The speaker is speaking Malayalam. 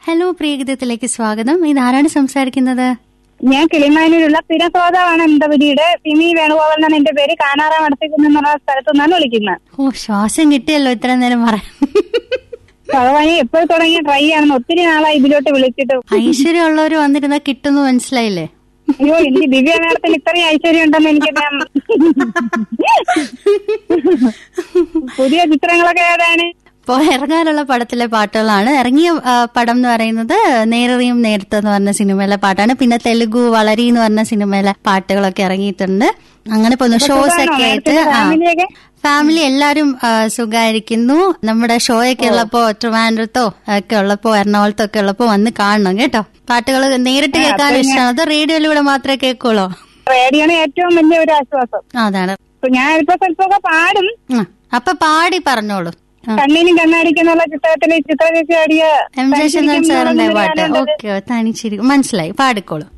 ഹലോ പ്രിയഗീതത്തിലേക്ക് സ്വാഗതം ഇതാരാണ് സംസാരിക്കുന്നത് ഞാൻ കിളിമാനൂരുള്ള സ്ഥിരസ്രോതാവാണ് അനന്തപുരിയുടെ സിമി വേണുഗോപാൽ എന്നാണ് എന്റെ പേര് കാനാറാം അടുത്തേക്ക് എന്നുള്ള സ്ഥലത്തു നിന്നാണ് വിളിക്കുന്നത് ഓ ശ്വാസം കിട്ടിയല്ലോ ഇത്ര നേരം പറയാൻ ഭഗവാനെ എപ്പോൾ തുടങ്ങിയ ട്രൈ ആണെന്ന് ഒത്തിരി നാളായി ഇതിലോട്ട് വിളിച്ചിട്ട് ഐശ്വര്യമുള്ളവർ വന്നിരുന്നാ കിട്ടുന്നു മനസ്സിലായില്ലേ അയ്യോ എനിക്ക് ദിവ്യ മേഡത്തിന് ഇത്രയും ഐശ്വര്യം ഉണ്ടെന്ന് എനിക്ക് പുതിയ ചിത്രങ്ങളൊക്കെ ഏതാണ് ഇപ്പോൾ ഇറങ്ങാനുള്ള പടത്തിലെ പാട്ടുകളാണ് ഇറങ്ങിയ ആ, പടം എന്ന് പറയുന്നത് നേരറിയും നേരത്തെ എന്ന് പറഞ്ഞ സിനിമയിലെ പാട്ടാണ് പിന്നെ തെലുഗു വളരി എന്ന് പറഞ്ഞ സിനിമയിലെ പാട്ടുകളൊക്കെ ഇറങ്ങിയിട്ടുണ്ട് അങ്ങനെ പോന്നു ഷോസ് ഒക്കെ ആയിട്ട് ആ ഫാമിലിയൊക്കെ ഫാമിലി എല്ലാരും ആ, സുഖായിരിക്കുന്നു നമ്മുടെ ഷോ ഒക്കെ ഉള്ളപ്പോ ട്രിവാൻഡ്രത്തോ ഒക്കെ ഉള്ളപ്പോ എറണാകുളത്തോ ഒക്കെ ഉള്ളപ്പോ വന്ന് കാണണം കേട്ടോ പാട്ടുകൾ നേരിട്ട് കേൾക്കാൻ ഇഷ്ടമാണ് അത് റേഡിയോയിലൂടെ മാത്രമേ കേൾക്കുള്ളൂ റേഡിയോണ് ഏറ്റവും വലിയ ഒരു ആശ്വാസം അതാണ് ഇപ്പൊ ഞാൻ ഇപ്പൊ സ്വല്പമൊക്കെ പാടും ആ, അപ്പൊ പാടി പറഞ്ഞോളൂ ആ, കണ്ണിനും കണ്ണാടിക്കെന്നുള്ള ചിത്രത്തില് ചിത്രചേച്ചി പാടിയ എം ജയചന്ദ്രൻ തനിച്ചിരിക്കും സാറിന്റെ എന്ന് പാട്ട് പറഞ്ഞൊരു ഓക്കെ തനിച്ചിരിക്കും മനസ്സിലായി പാടിക്കോളൂ